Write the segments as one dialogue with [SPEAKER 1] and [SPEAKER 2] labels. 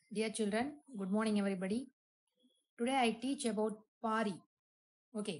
[SPEAKER 1] Dear children, good morning everybody. Today I teach about Pari. Okay.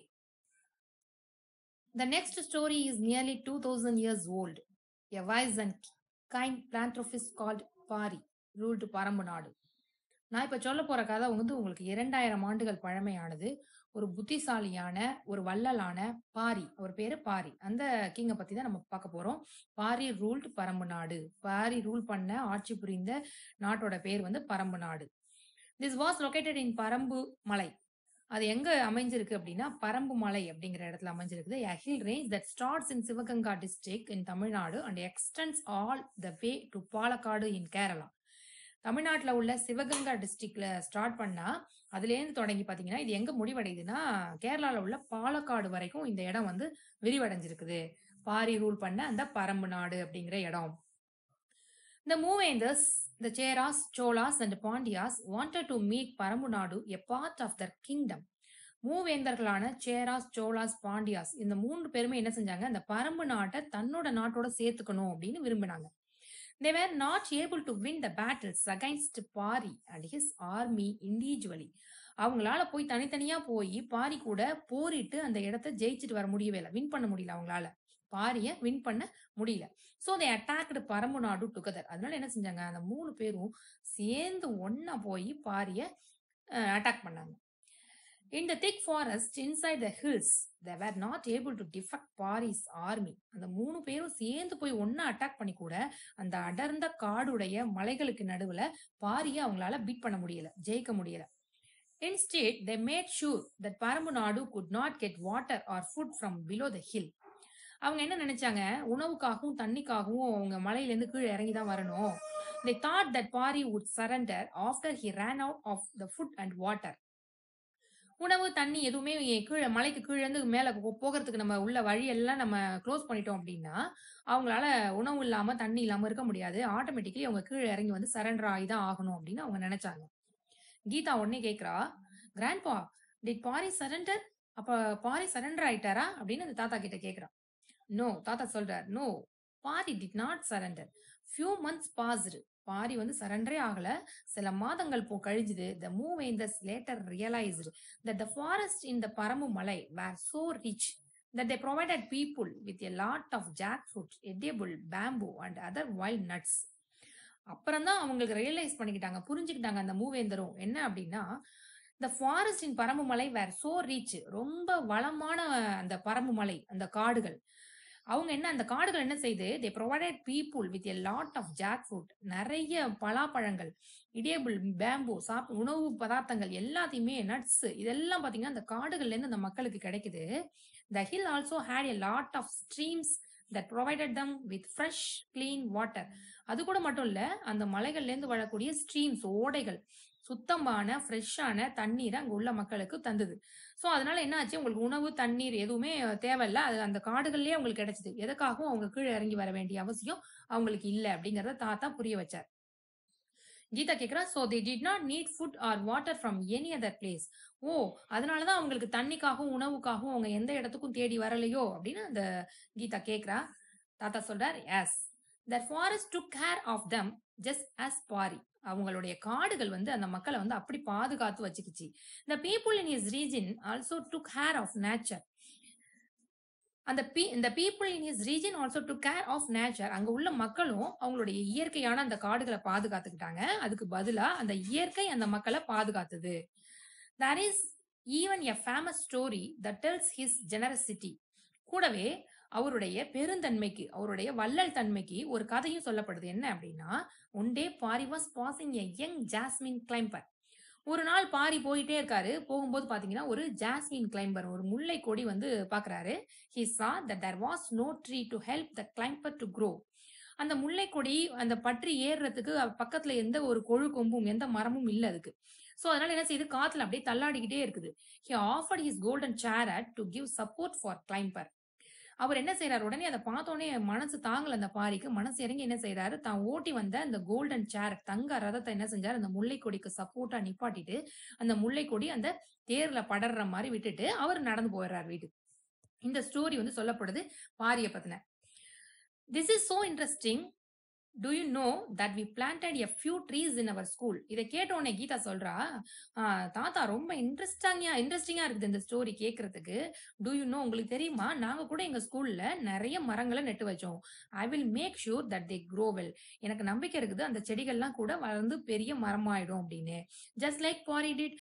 [SPEAKER 1] The next story is nearly 2000 years old. A wise and kind philanthropist called Pari ruled Parambanadu. நான் இப்ப சொல்ல போற கதை வந்து உங்களுக்கு இரண்டாயிரம் ஆண்டுகள் பழமையானது ஒரு புத்திசாலியான ஒரு வள்ளலான பாரி அவர் பேரு பாரி அந்த கிங்க பத்தி தான் நம்ம பார்க்க போறோம் பாரி ரூல்ட் பரம்பு நாடு பாரி ரூல் பண்ண ஆட்சி புரிந்த நாட்டோட பேர் வந்து Parambu Nadu this was located in Parambu Malai அது எங்க அமைஞ்சிருக்கு அப்படின்னா பரம்பு மலை அப்படிங்கிற இடத்துல அமைஞ்சிருக்குது a hill range that starts in Sivaganga district in Tamil Nadu and extends all the way to Palakkad in Kerala தமிழ்நாட்டுல உள்ள சிவகங்கா டிஸ்ட்ரிக்ட்ல ஸ்டார்ட் பண்ணா அதுலேருந்து தொடங்கி பாத்தீங்கன்னா இது எங்க முடிவடையுதுன்னா கேரளால உள்ள பாலக்காடு வரைக்கும் இந்த இடம் வந்து விரிவடைஞ்சிருக்குது பாரி ரூல் பண்ண அந்த பரம்பு நாடு அப்படிங்கிற இடம் The Moovenders, the Cheras, Cholas, and Pandyas wanted to make Paramunadu a part of their kingdom. மூவேந்தர்களான Cheras Cholas Pandyas இந்த மூன்று பேருமே என்ன செஞ்சாங்க அந்த பரம்பு நாட்டை தன்னோட நாட்டோட சேர்த்துக்கணும் அப்படின்னு விரும்பினாங்க they were not able to win the battles against Pari and his army individually அவங்களால போய் தனித்தனியா போய் பாரி கூட போரிட்டு அந்த இடத்த ஜெயிச்சுட்டு வர முடியவே இல்லை வின் பண்ண முடியல அவங்களால பாரிய வின் பண்ண முடியல சோ தே அட்டாக்டு பரம்பு நாடு டுகெதர் அதனால என்ன செஞ்சாங்க அந்த மூணு பேரும் சேர்ந்து ஒன்னா போய் பாரிய அட்டாக் பண்ணாங்க in the thick forest inside the hills they were not able to defeat Pari's army அந்த மூணு பேரும் சேர்ந்து போய் ஒன்னா அட்டாக் பண்ணி கூட அந்த அடர்ந்த காடுடைய மலைகளுக்கு நடுவுல பாரிய அவங்களால பீட் பண்ண முடியல ஜெயிக்க முடியல instead they made sure that Parambu Nadu could not get water or food from below the hill அவங்க என்ன நினைச்சாங்க உணவுக்காகவும் தண்ணிக்காகவும் அவங்க மலையில இருந்து கீழே இறங்கி தான் வரணும் they thought that Pari would surrender after he ran out of the food and water உணவு தண்ணி எதுவுமே கீழே மலைக்கு கீழே இருந்து மேல போ- போகிறதுக்கு நம்ம உள்ள வழி எல்லாம் நம்ம க்ளோஸ் பண்ணிட்டோம் அப்படின்னா அவங்களால உணவு இல்லாம தண்ணி இல்லாம இருக்க முடியாது ஆட்டோமேட்டிக்கலி அவங்க கீழே இறங்கி வந்து சரண்டர் ஆகி தான் ஆகணும் அப்படின்னு அவங்க நினைச்சாங்க கீதா உடனே கேக்குறா கிராண்ட்பா டிட் பாரி சரண்டர் அப்ப பாரி சரண்டர் ஆயிட்டாரா அப்படின்னு அந்த தாத்தா கிட்ட கேக்குறா நோ தாத்தா சொல்றார் no Pari did not surrender few months passed Pari வந்து சரண்டரே ஆகல சில மாதங்கள் போ கழிஞ்சுது the move in the later realised that the forest in the Parambu Malai were so rich that they provided people with a lot of jackfruit, edible, bamboo and other wild nuts. அப்புறம் தான் அவங்களுக்கு ரியலைஸ் பண்ணிக்கிட்டாங்க புரிஞ்சுக்கிட்டாங்க அந்த மூவேந்தரும் என்ன அப்படின்னா the forest in Parambu Malai were so rich ரொம்ப வளமான அந்த பரம்பு மலை அந்த காடுகள் அவங்க என்ன அந்த காடுகள் என்ன செய்யுது they provided people with a lot of jackfruit நிறைய பலாப்பழங்கள் இடியபிள் பேம்பு சாப் உணவு பதார்த்தங்கள் எல்லாத்தையுமே நட்ஸ் இதெல்லாம் பாத்தீங்கன்னா அந்த காடுகள்ல இருந்து அந்த மக்களுக்கு கிடைக்குது the hill also had a lot of streams that provided them with fresh clean water அது கூட மட்டும் இல்ல அந்த மலைகள்ல இருந்து வரக்கூடிய ஸ்ட்ரீம்ஸ் ஓடைகள் சுத்தமான ஃப்ரெஷ்ஷான தண்ணீரை அங்க உள்ள மக்களுக்கு தந்தது சோ அதனால என்ன ஆச்சு உங்களுக்கு உணவு தண்ணீர் எதுவுமே தேவையில்ல அது அந்த காடுகள்லயே உங்களுக்கு கிடைச்சது எதுக்காகவும் அவங்க கீழே இறங்கி வர வேண்டிய அவசியம் அவங்களுக்கு இல்ல அப்படிங்கறத தாத்தா புரிய வச்சார் கீதா கேக்குறா so they did not need food or water from any other place ஓ அதனாலதான் அவங்களுக்கு தண்ணிக்காகவும் உணவுக்காகவும் அவங்க எந்த இடத்துக்கும் தேடி வரலையோ அப்படின்னு அந்த கீதா கேக்குறா தாத்தா சொல்றார் yes that forest took care of them just as Pari அவங்களுடைய காடுகள் வந்து அந்த மக்களை வந்து அப்படி பாதுகாத்து வச்சுக்கிச்சு the people in his region also took care of nature அந்த பீ இந்த people in his region also to care of nature அங்க உள்ள மக்களும் அவங்களுடைய இயற்கையான அந்த காடுகளை பாதுகாத்துக்கிட்டாங்க அதுக்கு பதிலா அந்த இயற்கை அந்த மக்களை பாதுகாத்தது there is even a famous story that tells his generosity கூடவே அவருடைய பெருந்தன்மைக்கு அவருடைய வள்ளல் தன்மைக்கு ஒரு கதையும் சொல்லப்படுது என்ன அப்படின்னா one day Pari was passing a young jasmine climber ஒரு நாள் பாரி போயிட்டே இருக்காரு போகும்போது பாத்தீங்கன்னா ஒரு ஜாஸ்மின் கிளைம்பர் ஒரு முல்லை கொடி வந்து பாக்குறாரு he saw that there was no tree to help the climber to grow அந்த முல்லை கொடி அந்த பற்றி ஏறுறதுக்கு அவ- பக்கத்துல எந்த ஒரு கொழு கொம்பும் எந்த மரமும் இல்ல அதுக்கு சோ அதனால என்ன செய்யுது காத்துல அப்படியே தள்ளாடிக்கிட்டே இருக்குது he offered his golden chariot to give support for climber அவர் என்ன செய்யறாரு உடனே அதை பார்த்தோன்னே மனசு தாங்கல அந்த பாரிக்கு மனசு இறங்கி என்ன செய்யறாரு தான் ஓட்டி வந்த அந்த கோல்டன் சேர் தங்க ரதத்தை என்ன செஞ்சாரு அந்த முல்லை கொடிக்கு சப்போர்ட்டா நிப்பாட்டிட்டு அந்த முல்லை கொடி அந்த தேர்ல படர்ற மாதிரி விட்டுட்டு அவர் நடந்து போயிடுறாரு வீட்டுக்கு இந்த ஸ்டோரி வந்து சொல்லப்படுது பாரிய பத்தின this is so interesting to you know that we planted a few trees in our school இதை கேட்ட உடனே கீதா சொல்றா "ஆ, தாத்தா ரொம்ப இன்ட்ரெஸ்டிங்கா இன்ட்ரெஸ்டிங்கா இருக்குது இந்த ஸ்டோரி கேட்கறதுக்கு டு யூ நோ உங்களுக்கு தெரியுமா நாங்க கூட எங்க ஸ்கூல்ல நிறைய மரங்களை நட்டு வச்சோம் I will make sure that they grow well எனக்கு நம்பிக்கை இருக்குது அந்த செடிகள்லாம் கூட வளர்ந்து பெரிய மரமாயிடும் அப்படின்னு ஜஸ்ட் லைக் பாரி டிட்